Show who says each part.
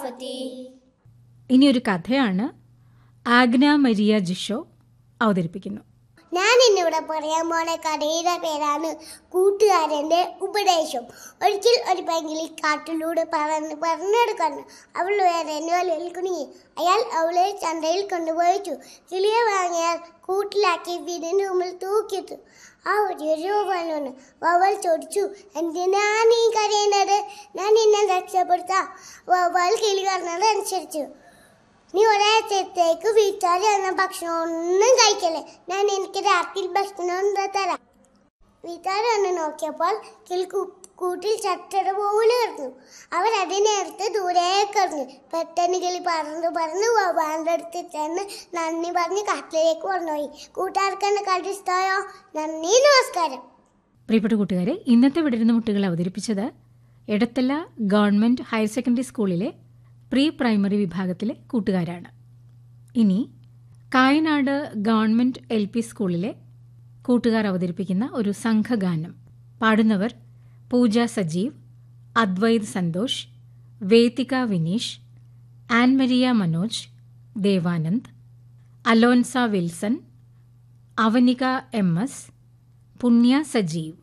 Speaker 1: ഷറാഫത്തി
Speaker 2: ഇനിയൊരു കഥയാണ് ആഗ്ന മരിയ ജിഷോ അവതരിപ്പിക്കുന്നു
Speaker 3: ഞാൻ ഇന്നിവിടെ പറയാൻ പോണ കഥയുടെ പേരാണ് കൂട്ടുകാരന്റെ ഉപദേശം ഒരിക്കൽ ഒരു പെങ്കിളി കാട്ടിലൂടെ പറന്ന് പറഞ്ഞെടുക്കുന്നു അവൾ വേറെ വലയിൽ കുടുങ്ങി അയാൾ അവളെ ചന്തയിൽ കൊണ്ടുപോയിച്ചു കിളിയെ വാങ്ങിയാൽ കൂട്ടിലാക്കി വീടിന് മുമ്പിൽ തൂക്കിയിട്ടു ആ ഒരു രൂപമാണ് വവൽ ചോദിച്ചു എന്തിനാ നീ കരയുന്നത് ഞാൻ നിന്നെ രക്ഷപ്പെടുത്താം വവൽ കിളി പറഞ്ഞത് അനുസരിച്ചു നീ ഒരാഴ്ചത്തേക്ക് വീട്ടുകാർ തന്ന ഭക്ഷണം ഒന്നും കഴിക്കല്ലേ ഞാൻ എനിക്ക് രാത്രിയിൽ ഭക്ഷണം എന്താ തരാം വീട്ടുകാർ വന്ന് നോക്കിയപ്പോൾ കിളി കൂ- കൂട്ടിൽ ചട്ടട പോലെ കിടന്നു അവർ അതിനെടുത്ത് ദൂരേക്ക് എറിഞ്ഞു പെട്ടെന്ന് കിളി പറന്ന് പറന്ന് വവാന്റെ അടുത്ത് ചെന്ന് നന്ദി പറഞ്ഞ് കാട്ടിലേക്ക് കൊണ്ടുപോയി കൂട്ടുകാർക്ക് എന്നെ കളി ഇഷ്ടമായോ നന്ദി നമസ്കാരം
Speaker 2: പ്രിയപ്പെട്ട കൂട്ടുകാരെ ഇന്നത്തെ വിടരുന്ന മുട്ടുകൾ അവതരിപ്പിച്ചത് എടത്തല ഗവൺമെന്റ് ഹയർ സെക്കൻഡറി സ്കൂളിലെ പ്രീ പ്രൈമറി വിഭാഗത്തിലെ കൂട്ടുകാരാണ് ഇനി കായനാട് ഗവൺമെന്റ് എൽ പി സ്കൂളിലെ കൂട്ടുകാർ അവതരിപ്പിക്കുന്ന ഒരു സംഘഗാനം പാടുന്നവർ Pooja Sajeev Advaith Santhosh Vedika Vineesh Annmaria Manoj Devanand Alonsa Wilson Avanika M S Punya Sajeev